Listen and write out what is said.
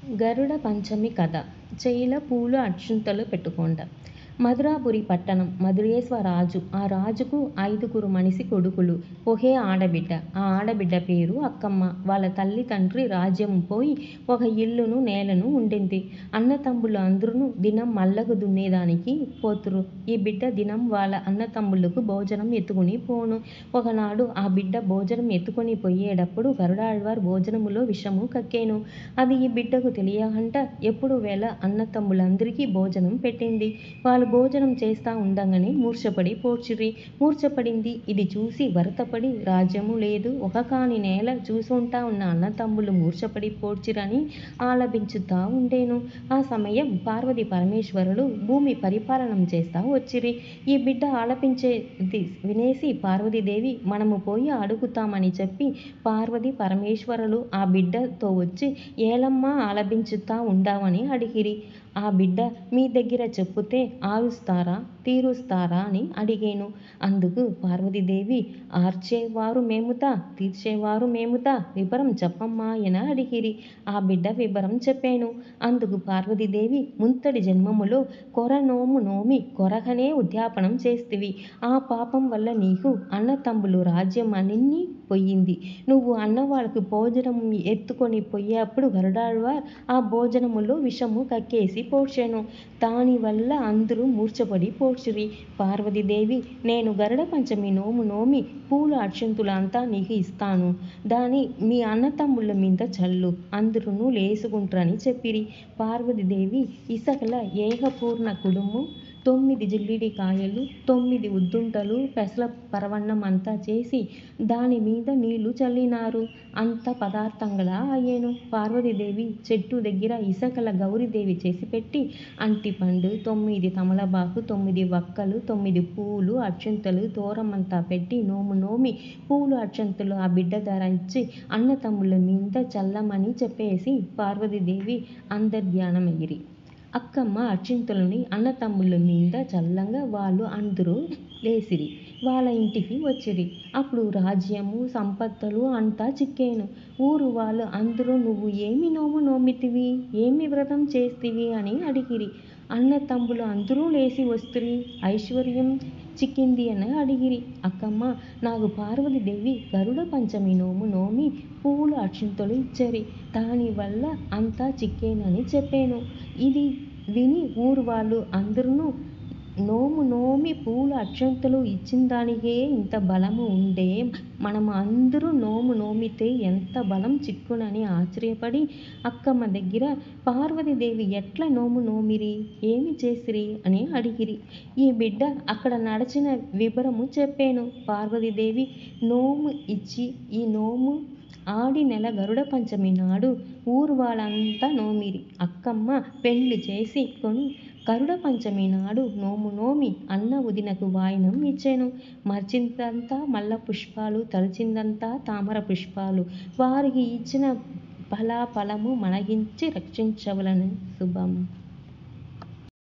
గరుడ పంచమి కథ చేయిల పూలు అక్షింతలు పెట్టుకొండ మధురాపురి పట్టణం మధురేశ్వరాజు ఆ రాజుకు ఐదుగురు మనిషి కొడుకులు ఒకే ఆడబిడ్డ ఆ ఆడబిడ్డ పేరు అక్కమ్మ వాళ్ళ తల్లి తండ్రి రాజ్యం పోయి ఒక ఇల్లును నేలను ఉండింది అన్నతమ్ములు అందరూ దినం మల్లగు దున్నేదానికి పోతురు ఈ బిడ్డ దినం వాళ్ళ అన్నతమ్ములకు భోజనం ఎత్తుకుని పోను ఒకనాడు ఆ బిడ్డ భోజనం ఎత్తుకొని పోయేటప్పుడు గరుడాళ్వార్ భోజనములో విషము కక్కేను అది ఈ బిడ్డకు తెలియకంట ఎప్పుడు వేళ అన్నతమ్ములందరికీ భోజనం పెట్టింది వాళ్ళు భోజనం చేస్తా ఉండంగానే మూర్ఛపడి పోడ్చిరి మూర్ఛపడింది ఇది చూసి వరతపడి రాజ్యము లేదు ఒక కాని నేల చూసుంటా ఉన్న అన్నతమ్ములు మూర్ఛపడి పోడ్చిరని ఆలపించుతా ఉండేను ఆ సమయం పార్వతి పరమేశ్వరులు భూమి పరిపాలనం చేస్తా వచ్చిరి ఈ బిడ్డ ఆలపించేది వినేసి పార్వతీదేవి మనము పోయి అడుగుతామని చెప్పి పార్వతి పరమేశ్వరులు ఆ బిడ్డతో వచ్చి ఏలమ్మ ఆలపించుతా ఉండావని అడిగిరి ఆ బిడ్డ మీ దగ్గర చెప్పుతే ఆరుస్తారా తీరుస్తారా అని అడిగాను అందుకు పార్వతీదేవి ఆర్చేవారు మేముతా తీర్చేవారు మేముతా వివరం చెప్పమ్మా ఎన అడిగిరి ఆ బిడ్డ వివరం చెప్పాను అందుకు పార్వతీదేవి ముంతడి జన్మములో కొరనోము నోమి కొరగనే ఉద్యాపనం చేస్తివి ఆ పాపం వల్ల నీకు అన్నతమ్ములు రాజ్యం అనిన్ని పోయింది నువ్వు అన్నవాళ్ళకు భోజనం ఎత్తుకొని పోయేప్పుడు గరుడాళ్వార్ ఆ భోజనములో విషము కక్కేసి పోడ్చాను దానివల్ల అందరూ మూర్ఛపడి పోడ్చిరి పార్వతీదేవి నేను గరుడ పంచమి నోము నోమి పూల అక్షంతులు అంతా నీకు ఇస్తాను దాని మీ అన్నతమ్ముళ్ళ మీద చల్లు అందరూ లేసుకుంటారని చెప్పిరి పార్వతీదేవి ఇసకల ఏకపూర్ణ కుడుము తొమ్మిది జిల్లిడి కాయలు తొమ్మిది ఉద్దుంటలు పెసల పరవన్నం అంతా చేసి దాని మీద నీళ్లు చల్లినారు అంత పదార్థంగా అయ్యేను పార్వతీదేవి చెట్టు దగ్గర ఇసకల గౌరీదేవి చేసి పెట్టి అంటిపండు తొమ్మిది తమలపాకు తొమ్మిది వక్కలు తొమ్మిది పూలు అక్షంతలు తోరమంతా పెట్టి నోము నోమి పూలు అక్షంతలు ఆ బిడ్డ ధర ఇచ్చి అన్నతమ్ముల మీద చల్లమని చెప్పేసి పార్వతీదేవి అంతర్ధ్యానమయ్యిరి అక్కమ్మ అక్షింతలని అన్నతమ్ముల మీద చల్లంగా వాళ్ళు అందరూ లేసిరి వాళ్ళ ఇంటికి వచ్చిరి అప్పుడు రాజ్యము సంపత్తులు అంతా చిక్కేను ఊరు వాళ్ళు అందరూ నువ్వు ఏమి నోము నోమితివి ఏమి వ్రతం చేస్తివి అని అడిగిరి అన్నతమ్ములు అందరూ లేచి వస్తురి ఐశ్వర్యం చిక్కింది అని అడిగిరి అక్కమ్మ నాకు పార్వతీదేవి గరుడ పంచమి నోము నోమి పూలు అక్షింతలు ఇచ్చరి దానివల్ల అంతా చిక్కేనని చెప్పాను ఇది విని ఊరు వాళ్ళు అందరూ నోము నోమి పూలు అక్షంతలు ఇచ్చిన దానికే ఇంత బలము ఉండే మనము అందరూ నోము నోమితే ఎంత బలం చిక్కునని ఆశ్చర్యపడి అక్కమ్మ దగ్గర పార్వతీదేవి ఎట్లా నోము నోమిరి ఏమి చేసిరి అని అడిగిరి ఈ బిడ్డ అక్కడ నడిచిన వివరము చెప్పాను పార్వతీదేవి నోము ఇచ్చి ఈ నోము ఆడి నెల గరుడ పంచమి నాడు ఊరు వాళ్ళంతా నోమిరి అక్కమ్మ పెళ్లి చేసి కొని గరుడ పంచమి నాడు నోము నోమి అన్న వదినకు వాయినం ఇచ్చాను మర్చిందంతా మల్ల పుష్పాలు తలిచిందంతా తామర పుష్పాలు వారికి ఇచ్చిన ఫలాఫలము మనగించి రక్షించవలను శుభం